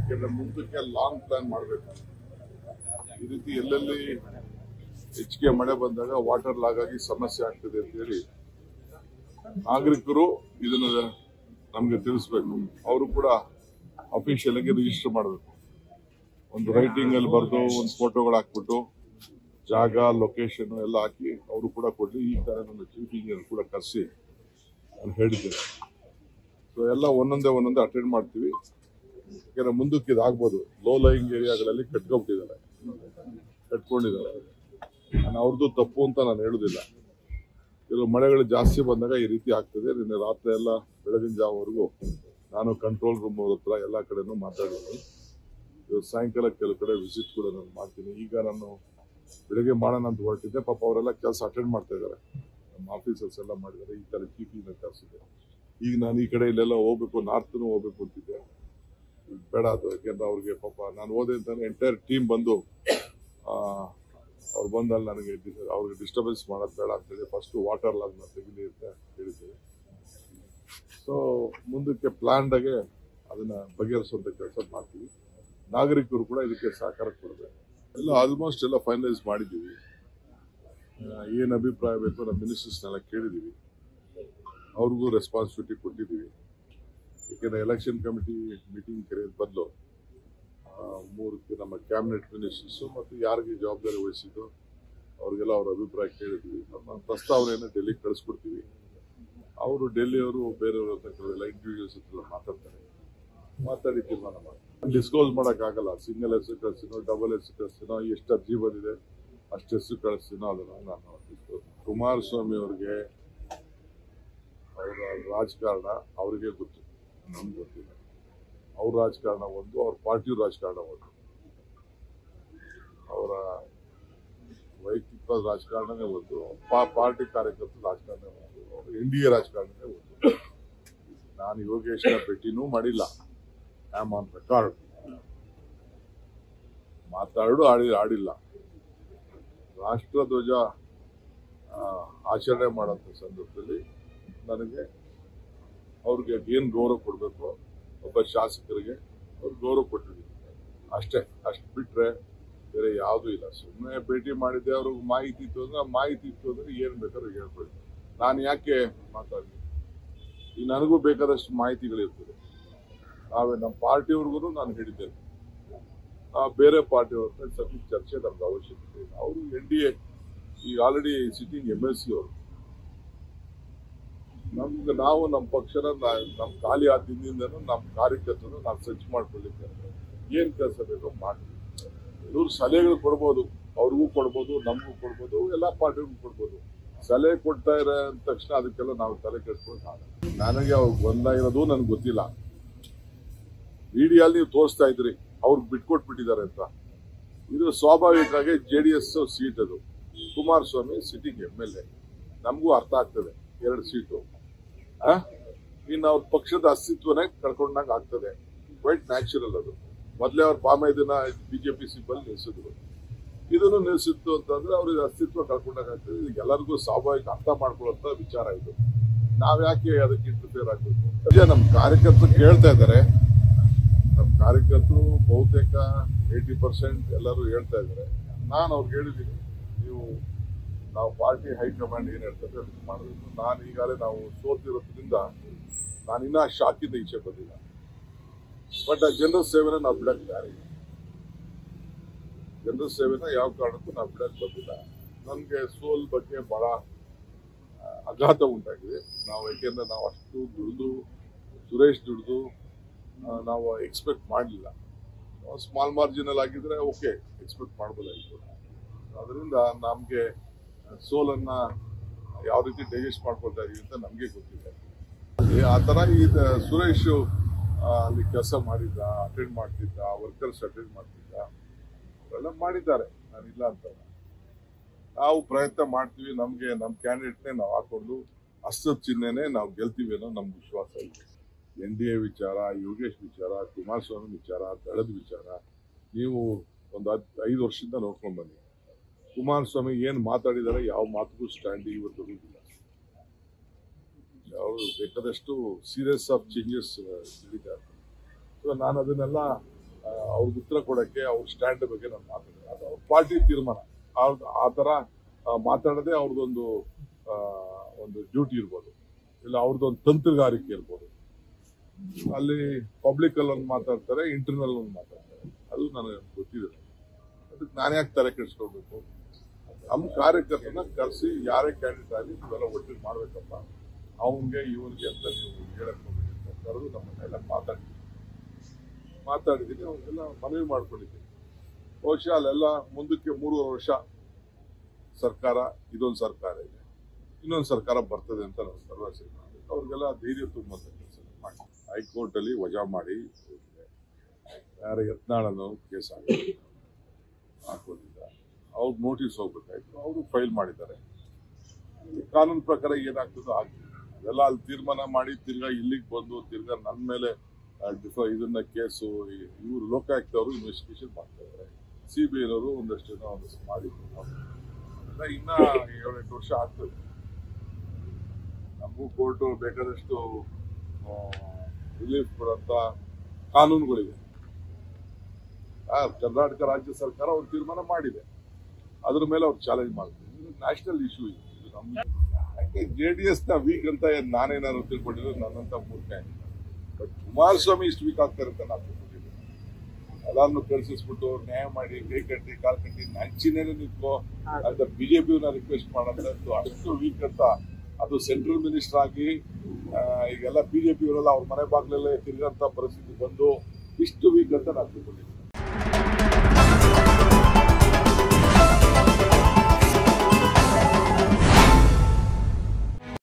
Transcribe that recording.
ಯಾಕೆಂದ್ರೆ ಮುಂದಕ್ಕೆ long plan ಮಾಡಬೇಕು ಈ ರೀತಿ ಎಲ್ಲೆಲ್ಲಿ ಹೆಚ್ಚಿಗೆ ಮಳೆ ಬಂದಾಗ ವಾಟರ್ ಲಾಗ್ ಆಗಿ ಸಮಸ್ಯೆ ಆಗ್ತದೆ ಅಂತ ಹೇಳಿ ನಾಗರಿಕರು ಇದನ್ನ ನಮ್ಗೆ ತಿಳಿಸ್ಬೇಕು ಅವರು ಕೂಡ ಅಫಿಷಿಯಲ್ ಆಗಿ ರಿಜಿಸ್ಟರ್ ಮಾಡಬೇಕು ಒಂದು ರೈಟಿಂಗ್ ಅಲ್ಲಿ ಬರೆದು ಒಂದು ಫೋಟೋಗಳು ಹಾಕ್ಬಿಟ್ಟು ಜಾಗ ಲೊಕೇಶನ್ ಎಲ್ಲ ಹಾಕಿ ಅವರು ಕೂಡ ಕೊಡ್ಲಿ ಈ ತರ ನನ್ನ ಚೀಫ್ ಇಂಜಿನಿಯರ್ ಕೂಡ ಕರೆಸಿ ನಾನು ಹೇಳಿದ್ದೇನೆ ಸೊ ಎಲ್ಲ ಒಂದೊಂದೇ ಒಂದೊಂದೇ ಅಟೆಂಡ್ ಮಾಡ್ತೀವಿ ಯಾಕಂದ್ರೆ ಮುಂದಕ್ಕೆ ಇದಾಗ್ಬೋದು ಲೋ ಲೈಂಗ್ ಏರಿಯಾಗಳಲ್ಲಿ ಕಟ್ಕೊಂಡ್ಬಿಟ್ಟಿದ್ದಾರೆ ಕಟ್ಕೊಂಡಿದ್ದಾರೆ ನಾನು ಅವ್ರದ್ದು ತಪ್ಪು ಅಂತ ನಾನು ಹೇಳುದಿಲ್ಲ ಕೆಲವು ಮಳೆಗಳು ಜಾಸ್ತಿ ಬಂದಾಗ ಈ ರೀತಿ ಆಗ್ತದೆ ನಿನ್ನೆ ರಾತ್ರಿ ಎಲ್ಲ ಬೆಳಗಿನ ಜಾವವರೆಗೂ ನಾನು ಕಂಟ್ರೋಲ್ ರೂಮ್ ಅವ್ರ ಹತ್ರ ಎಲ್ಲ ಕಡೆನೂ ಮಾತಾಡಿದ್ದೀನಿ ಇವತ್ತು ಸಾಯಂಕಾಲ ಕೆಲವು ಕಡೆ ವಿಸಿಟ್ ಕೂಡ ನಾನು ಮಾಡ್ತೀನಿ ಈಗ ನಾನು ಬೆಳಗ್ಗೆ ಮಾಡೋಣ ಅಂತ ಹೊರಟಿದ್ದೆ ಪಾಪ ಅವರೆಲ್ಲ ಕೆಲಸ ಅಟೆಂಡ್ ಮಾಡ್ತಾ ಇದ್ದಾರೆ ನಮ್ಮ ಆಫೀಸರ್ಸ್ ಎಲ್ಲ ಮಾಡಿದ್ದಾರೆ ಈ ತರ ಚೀಫ್ ಕರೆಸಿದೆ ಈಗ ನಾನು ಈ ಕಡೆ ಇಲ್ಲೆಲ್ಲ ಹೋಗ್ಬೇಕು ನಾರ್ತ್ನು ಹೋಗ್ಬೇಕು ಅಂತಿದ್ದೆ ಈಗ ಬೇಡ ಅದು ಯಾಕೆಂದ್ರೆ ಅವ್ರಿಗೆ ಪಾಪ ನಾನು ಹೋದೆ ಅಂತ ಎಂಟೈರ್ ಟೀಮ್ ಬಂದು ಆ, ಅವ್ರು ಬಂದಲ್ಲಿ ನನಗೆ ಡಿ- ಅವ್ರಿಗೆ ಡಿಸ್ಟರ್ಬೆನ್ಸ್ ಮಾಡೋದು ಬೇಡ ಅಂತೇಳಿ ಫಸ್ಟ್ ವಾಟರ್ ಲಾಗ್ನ ತೆಗಿಲಿ ಅಂತ ಹೇಳಿದ್ದೇವೆ ಸೊ ಮುಂದಕ್ಕೆ ಪ್ಲಾನ್ಡಾಗೆ ಅದನ್ನ ಬಗೆಹರಿಸುವಂತ ಕೆಲಸ ಮಾಡ್ತೀವಿ ನಾಗರಿಕರು ಕೂಡ ಇದಕ್ಕೆ ಸಹಕಾರ ಕೊಡಬೇಕು ಎಲ್ಲ ಆಲ್ಮೋಸ್ಟ್ ಎಲ್ಲ ಫೈನಲೈಸ್ ಮಾಡಿದ್ದೀವಿ ಆ, ಏನ್ ಅಭಿಪ್ರಾಯ ಬೇಕು ನಮ್ಮ ಮಿನಿಸ್ಟರ್ಸ್ನೆಲ್ಲ ಕೇಳಿದ್ದೀವಿ ಅವ್ರಿಗೂ ರೆಸ್ಪಾನ್ಸಿಬಿಲಿಟಿ ಕೊಟ್ಟಿದ್ದೀವಿ ಯಾಕೆಂದ್ರೆ ಎಲೆಕ್ಷನ್ ಕಮಿಟಿ ಮೀಟಿಂಗ್ ಕರೆಯೋದ್ ಬದಲು ಮೂರು ನಮ್ಮ ಕ್ಯಾಬಿನೆಟ್ ಮಿನಿಸ್ಟರ್ಸ್ ಮತ್ತು ಯಾರಿಗೆ ಜವಾಬ್ದಾರಿ ವಹಿಸಿದ್ದು ಅವ್ರಿಗೆಲ್ಲ ಅವ್ರ ಅಭಿಪ್ರಾಯ ಕೇಳಿದ್ವಿ ನಮ್ಮ ಪ್ರಸ್ತಾವನೆಯನ್ನು ಡೆಲ್ಲಿಗೆ ಕಳಿಸ್ಕೊಡ್ತೀವಿ ಅವರು ಡೆಲ್ಲಿಯವರು ಬೇರೆಯವ್ರ ಹತ್ರ ಕೆಲವೆಲ್ಲ ಇಂಡಿವಿಜುವಲ್ಸ್ ಹತ್ರ ಮಾತಾಡ್ತಾರೆ ಮಾತಾಡಿ ತೀರ್ಮಾನ ಮಾಡಿ ಡಿಸ್ಕ್ಲೋಸ್ ಮಾಡೋಕ್ಕಾಗಲ್ಲ ಸಿಂಗಲ್ ಹೆಸರು ಕಳಿಸ್ತೀನೋ ಡಬಲ್ ಹೆಸರು ಕಳಿಸ್ತೀನೋ ಎಷ್ಟು ಅರ್ಜಿ ಬಂದಿದೆ ಅಷ್ಟು ಹೆಸರು ಕಳಿಸ್ತೀನೋ ಅದನ್ನು ನಾನು disclose- ಕುಮಾರಸ್ವಾಮಿ ಅವ್ರಿಗೆ ಅವರ ರಾಜಕಾರಣ ಅವರಿಗೆ ಗೊತ್ತು ನಮ್ಗೆ ಗೊತ್ತಿಲ್ಲ ಅವ್ರ ರಾಜಕಾರಣ ಒಂದು ಅವ್ರ ಪಾರ್ಟಿ ರಾಜಕಾರಣ ಒಂದು ಅವರ ವೈಯಕ್ತಿಕ ರಾಜಕಾರಣನೇ ಒಂದು ಪಾ- ಪಾರ್ಟಿ ಕಾರ್ಯಕರ್ತರ ರಾಜಕಾರಣ ಒಂದು ಅವ್ರ ಎನ್ ಡಿ ಎ ರಾಜಕಾರಣನೇ ಒಂದು ನಾನು ಯೋಗೇಶ್ನ ಭೇಟಿನೂ ಮಾಡಿಲ್ಲ ಆಮ್ ಆನ್ ರೆಕಾರ್ಡ್ ಮಾತಾಡು ಆಡಿ ಆಡಿಲ್ಲ ರಾಷ್ಟ್ರಧ್ವಜ ಆ, ಆಚರಣೆ ಮಾಡೋಂಥ ಸಂದರ್ಭದಲ್ಲಿ ನನಗೆ ಅವ್ರಿಗೆ ಏನ್ ಗೌರವ ಕೊಡಬೇಕು ಒಬ್ಬ ಶಾಸಕರಿಗೆ ಅವ್ರು ಗೌರವ ಕೊಟ್ಟಿದ್ದೀನಿ ಅಷ್ಟೇ ಅಷ್ಟು ಬಿಟ್ರೆ ಬೇರೆ ಯಾವುದೂ ಇಲ್ಲ ಸುಮ್ಮನೆ ಭೇಟಿ ಮಾಡಿದ್ದೆ ಅವ್ರಿಗೆ ಮಾಹಿತಿ ಇತ್ತು ಅಂದ್ರೆ ಆ ಮಾಹಿತಿ ಇತ್ತು ಅಂದ್ರೆ ಏನ್ ಬೇಕಾದ್ರೂ ಹೇಳ್ಕೊಳ್ಳಿ ನಾನು ಯಾಕೆ ಮಾತಾಡಲಿ ಈಗ ನನಗೂ ಬೇಕಾದಷ್ಟು ಮಾಹಿತಿಗಳಿರ್ತದೆ ನಾವೇ ನಮ್ಮ ಪಾರ್ಟಿಯವ್ರಿಗೂ ನಾನು ಹೇಳಿದ್ದೇನೆ ಆ ಬೇರೆ ಪಾರ್ಟಿಯವ್ರ ಹತ್ರ ಸತಿ ಚರ್ಚೆ ನಮ್ಗೆ ಅವಶ್ಯಕತೆ ಇಲ್ಲ ಅವರು ಎನ್ ಡಿ ಎ ಈಗ already sitting M L C ಅವರು ನಮ್ಗೆ ನಾವು ನಮ್ಮ ಪಕ್ಷನ ನಾ- ನಮ್ ಖಾಲಿ ಆದ ದಿನದಿಂದನೂ ನಮ್ಮ ಕಾರ್ಯಕರ್ತರು ನಾವು ಸಜ್ಜು ಮಾಡ್ಕೊಳ್ಳಿಕ್ಕೆ ಏನ್ ಕೆಲಸ ಬೇಕೋ ಮಾಡ್ತೀವಿ ಇವ್ರು ಸಲಹೆಗಳು ಕೊಡ್ಬೋದು ಅವ್ರಿಗೂ ಕೊಡ್ಬೋದು ನಮಗೂ ಕೊಡ್ಬೋದು ಎಲ್ಲಾ ಪಾರ್ಟಿಗೂ ಕೊಡ್ಬೋದು ಸಲಹೆ ಕೊಡ್ತಾ ಇರೋ ತಕ್ಷಣ ಅದಕ್ಕೆಲ್ಲ ನಾವು ತಲೆ ಕೆಡ್ಸ್ಕೊಳ್ಳೋದು ನನಗೆ ಅವ್ರು ಬಂದಾಗಿರೋದು ನನ್ಗೆ ಗೊತ್ತಿಲ್ಲ ಮೀಡಿಯಲ್ಲಿ ನೀವು ತೋರಿಸ್ತಾ ಇದ್ರಿ ಅವ್ರಿಗೆ ಬಿಟ್ಕೊಟ್ಬಿಟ್ಟಿದ್ದಾರೆ ಅಂತ ಇದು ಸ್ವಾಭಾವಿಕವಾಗಿ ಜೆ ಡಿ ಎಸ್ ಸೀಟ್ ಅದು Kumaraswamy sitting M L A ನಮಗೂ ಅರ್ಥ ಆಗ್ತದೆ ಎರಡು ಸೀಟು ಆ? ಇನ್ನು ಅವ್ರ ಪಕ್ಷದ ಅಸ್ತಿತ್ವನೇ ಕಳ್ಕೊಂಡಂಗೆ ಆಗ್ತದೆ ಕ್ವೈಟ್ ನ್ಯಾಚುರಲ್ ಅದು ಮೊದಲೇ ಅವ್ರ ಪಾಮೈದನ್ನ ಬಿಜೆಪಿ ಸಿಂಬಲ್ ನಿಲ್ಸಿದ್ರು ಇದನ್ನು ನಿಲ್ಸಿತ್ತು ಅಂತಂದ್ರೆ ಅವ್ರಿಗೆ ಅಸ್ತಿತ್ವ ಕಳ್ಕೊಂಡಂಗೆ ಆಗ್ತದೆ ಇದು ಎಲ್ಲರಿಗೂ ಸ್ವಾಭಾವಿಕ ಅರ್ಥ ಮಾಡ್ಕೊಳ್ಳುವಂತ ವಿಚಾರ ಇದು ನಾವ್ ಯಾಕೆ ಅದಕ್ಕೆ ಇಂಟರ್ಫಿಯರ್ ಆಗ್ಬೇಕು ಅದೇ ನಮ್ಮ ಕಾರ್ಯಕರ್ತರು ಕೇಳ್ತಾ ಇದ್ದಾರೆ ನಮ್ಮ ಕಾರ್ಯಕರ್ತರು ಬಹುತೇಕ ಏಯ್ಟಿ ಪರ್ಸೆಂಟ್ ಎಲ್ಲರೂ ಹೇಳ್ತಾ ಇದ್ದಾರೆ ನಾನು ಅವ್ರಿಗೆ ಹೇಳಿದ್ದೀನಿ ನೀವು ನಾವು ಪಾರ್ಟಿ ಹೈಕಮಾಂಡ್ ಏನ್ ಹೇಳ್ತಾರೆ ಅದಕ್ಕೆ ಮಾಡಬೇಕು ನಾನು ಈಗಾಗಲೇ ನಾವು ಸೋತಿರೋದ್ರಿಂದ ನಾನು ಇನ್ನ ಶಾಕಿಂದ ಈಚೆ ಬಂದಿಲ್ಲ ಬಟ್ ಆ ಜನರ ಸೇವೆನ ನಾವು ಬಿಡಕ್ ತಯಾರಿ ಜನರ ಸೇವೆನ ಯಾವ ಕಾರಣಕ್ಕೂ ನಾವು ಬಿಡಕ್ ಬಂದಿಲ್ಲ ನನ್ಗೆ ಸೋಲ್ ಬಗ್ಗೆ ಬಹಳ ಆ, ಆಘಾತ ಉಂಟಾಗಿದೆ ನಾವು ಯಾಕೆಂದ್ರೆ ನಾವು ಅಷ್ಟು ದುಡಿದು ಸುರೇಶ್ ದುಡಿದು ಆ, ನಾವು ಎಕ್ಸ್ಪೆಕ್ಟ್ ಮಾಡಲಿಲ್ಲ ಸ್ಮಾಲ್ ಮಾರ್ಜಿನಲ್ ಆಗಿದ್ರೆ ಓಕೆ ಎಕ್ಸ್ಪೆಕ್ಟ್ ಮಾಡ್ಬೋದಾಗಿತ್ತು ಅದರಿಂದ ನಮಗೆ ಸೋಲನ್ನ ಯಾವ ರೀತಿ ಡೈಜೆಸ್ಟ್ ಮಾಡ್ಕೊಳ್ತಾ ಇದೀವಿ ಅಂತ ನಮಗೆ ಗೊತ್ತಿದೆ ಏ, ಆ ತರ ಈ ದ- ಸುರೇಶ್ ಆ, ಅಲ್ಲಿ ಕೆಲಸ ಮಾಡಿದ್ದ ಅಟೆಂಡ್ ಮಾಡ್ತಿದ್ದ ವರ್ಕರ್ಸ್ ಅಟೆಂಡ್ ಮಾಡ್ತಿದ್ದ ಅವರೆಲ್ಲ ಮಾಡಿದ್ದಾರೆ ನಾನಿಲ್ಲ ಅಂತ ನಾವು ಪ್ರಯತ್ನ ಮಾಡ್ತೀವಿ ನಮ್ಗೆ ನಮ್ಮ ಕ್ಯಾಂಡಿಡೇಟ್ನೇ ನಾವು ಹಾಕೊಂಡು ಹಸ್ತದ ಚಿಹ್ನೆನೆ ನಾವು ಗೆಲ್ತೀವಿ ಅನ್ನೋ ನಮ್ಗೆ ವಿಶ್ವಾಸ ಇದೆ ಎನ್ ಡಿ ಎ ವಿಚಾರ ಯೋಗೇಶ್ ವಿಚಾರ ಕುಮಾರಸ್ವಾಮಿ ವಿಚಾರ ದಳದ ವಿಚಾರ ನೀವು ಒಂದು ಹತ್ತು ಐದು ವರ್ಷದಿಂದ ನೋಡ್ಕೊಂಡು ಬನ್ನಿ ಕುಮಾರಸ್ವಾಮಿ ಏನ್ ಮಾತಾಡಿದ್ದಾರೆ ಯಾವ ಮಾತುಗೂ ಸ್ಟ್ಯಾಂಡ್ ಇವತ್ತು ಇಲ್ಲ ಅವರು ಬೇಕಾದಷ್ಟು ಸೀರಿಯಸ್ ಆಫ್ ಚೇಂಜಸ್ ನಡೀತಾರೆ ಸೊ ನಾನು ಅದನ್ನೆಲ್ಲ ಆ, ಅವ್ರಿಗೆ ಉತ್ತರ ಕೊಡಕ್ಕೆ ಅವ್ರ ಸ್ಟ್ಯಾಂಡ್ ಬಗ್ಗೆ ನಾನು ಮಾತಾಡಿದೆ ಅದು ಅವ್ರ ಪಾರ್ಟಿ ತೀರ್ಮಾನ ಆ- ಆ ತರ ಆ, ಮಾತಾಡದೆ ಅವ್ರದ್ದೊಂದು ಆ, ಒಂದು ಡ್ಯೂಟಿ ಇರ್ಬೋದು ಇಲ್ಲ ಅವ್ರದ್ದೊಂದು ತಂತ್ರಗಾರಿಕೆ ಇರ್ಬೋದು ಅಲ್ಲಿ ಪಬ್ಲಿಕ್ ಅಲ್ಲಿ ಒಂದು ಮಾತಾಡ್ತಾರೆ ಇಂಟರ್ನಲ್ ಒಂದು ಮಾತಾಡ್ತಾರೆ ಅದು ನನಗೆ ಗೊತ್ತಿದೆ ಅದಕ್ಕೆ ನಾನು ಯಾಕೆ ತಲೆ ಕೆಡಿಸ್ಕೊಳ್ಬೇಕು ನಮ್ಮ ಕಾರ್ಯಕರ್ತನ ಕರೆಸಿ ಯಾರೇ ಕ್ಯಾಂಡಿಡೇಟ್ ಆಗಲಿ ಇವೆಲ್ಲ ಒಟ್ಟಿಗೆ ಮಾಡ್ಬೇಕಪ್ಪ ಅವನಿಗೆ ಇವನಿಗೆ ಅಂತ ನೀವು ಹೇಳಕ್ ಹೋಗ್ಬೇಡಿ ಅಂತ ಕರೆದು ನಮ್ಮನ್ನೆಲ್ಲ ಮಾತಾಡಿ ಮಾತಾಡಿದ್ದೀನಿ ಅವನ್ನೆಲ್ಲ ಮನವಿ ಮಾಡ್ಕೊಂಡಿದ್ದೀನಿ ಬಹುಶಃ ಅಲ್ಲೆಲ್ಲ ಮುಂದಕ್ಕೆ ಮೂರುವರೆ ವರ್ಷ ಸರ್ಕಾರ ಇದೊಂದು ಸರ್ಕಾರ ಇದೆ ಇನ್ನೊಂದು ಸರ್ಕಾರ ಬರ್ತದೆ ಅಂತ ನಾನು ಭರವಸೆ ಮಾಡಿ ಅವ್ರಿಗೆಲ್ಲ ಧೈರ್ಯ ತುಂಬುವಂತ ಕೆಲಸ ಮಾಡಿ ಹೈಕೋರ್ಟ್ ಅಲ್ಲಿ ವಜಾ ಮಾಡಿ ಯಾರ ಯತ್ನಾಳ್ ಅನ್ನೋ ಕೇಸ್ ಆಗಿದೆ ಹಾಕೋದಿಲ್ಲ ಅವ್ರು ನೋಟಿಸ್ ಹೋಗ್ಬೇಕಾಯ್ತು ಅವರು ಫೈಲ್ ಮಾಡಿದ್ದಾರೆ ಕಾನೂನು ಪ್ರಕಾರ ಏನಾಗ್ತದೋ ಆಗ್ತದೆ ಅದೆಲ್ಲ ಅಲ್ಲಿ ತೀರ್ಮಾನ ಮಾಡಿ ತಿರ್ಗಾ ಇಲ್ಲಿಗೆ ಬಂದು ತಿರ್ಗಾ ನನ್ನ ಮೇಲೆ ಆ, ಡಿಫ- ಇದನ್ನ ಕೇಸು ಇವರು ಲೋಕಾಯುಕ್ತ ಅವರು ಇನ್ವೆಸ್ಟಿಗೇಷನ್ ಮಾಡ್ತಾ ಇದ್ದಾರೆ ಸಿ ಬಿ ಐನವರು ಒಂದಷ್ಟು ಏನೋ ಒಂದಷ್ಟು ಮಾಡಿದ್ರು ಅದೆಲ್ಲ ಇನ್ನ ಏಳೆಂಟು ವರ್ಷ ಆಗ್ತದೆ ನಮಗೂ ಕೋರ್ಟು ಬೇಕಾದಷ್ಟು ರಿಲೀಫ್ ಕೊಡುವಂತ ಕಾನೂನುಗಳಿವೆ ಆ, ಕರ್ನಾಟಕ ರಾಜ್ಯ ಸರ್ಕಾರ ಒಂದು ತೀರ್ಮಾನ ಮಾಡಿದೆ ಅದ್ರ ಮೇಲೆ ಅವ್ರು ಚಾಲೆಂಜ್ ಮಾಡ್ತಾರೆ ಇದು ನ್ಯಾಷನಲ್ ಇಶ್ಯೂ ಇದು ಇದು ನಮ್ಮ ಜೆ ಡಿ ಎಸ್ ನ ವೀಕ್ ಅಂತ ಏನ್ ನಾನೇನಾದ್ರು ತಿಳ್ಕೊಂಡಿದ್ರೆ ನನ್ನಂತ ಮೂರ್ಖ ಬಟ್ ಕುಮಾರಸ್ವಾಮಿ ಇಷ್ಟು ವೀಕ್ ಆಗ್ತಾರೆ ಅಂತ ನಾನು ತಿಳ್ಕೊಂಡಿದ್ದೆ ಎಲ್ಲಾರನ್ನು ಕಳ್ಸಿಸ್ಬಿಟ್ಟು ನ್ಯಾಯ ಮಾಡಿ ಕೈ ಕಟ್ಟಿ ಕಾಲ್ ಕಟ್ಟಿ ನಂಚಿನೇನೆ ನಿಂತ್ಕೋ ಅಂತ ಬಿಜೆಪಿಯವ್ರನ್ನ ರಿಕ್ವೆಸ್ಟ್ ಮಾಡೋದು ಅಷ್ಟು ವೀಕ್ ಅಂತ ಅದು ಸೆಂಟ್ರಲ್ ಮಿನಿಸ್ಟರ್ ಆಗಿ ಆ, ಈಗೆಲ್ಲ ಬಿಜೆಪಿ ಅವರೆಲ್ಲ ಅವ್ರ ಮನೆ ಬಾಗ್ಲಲ್ಲೇ ತಿರುಗಂತ ಪರಿಸ್ಥಿತಿ ಬಂದು ಇಷ್ಟು ವೀಕ್ ಅಂತ ನಾನು ತಿಳ್ಕೊಂಡಿದ್ದೆ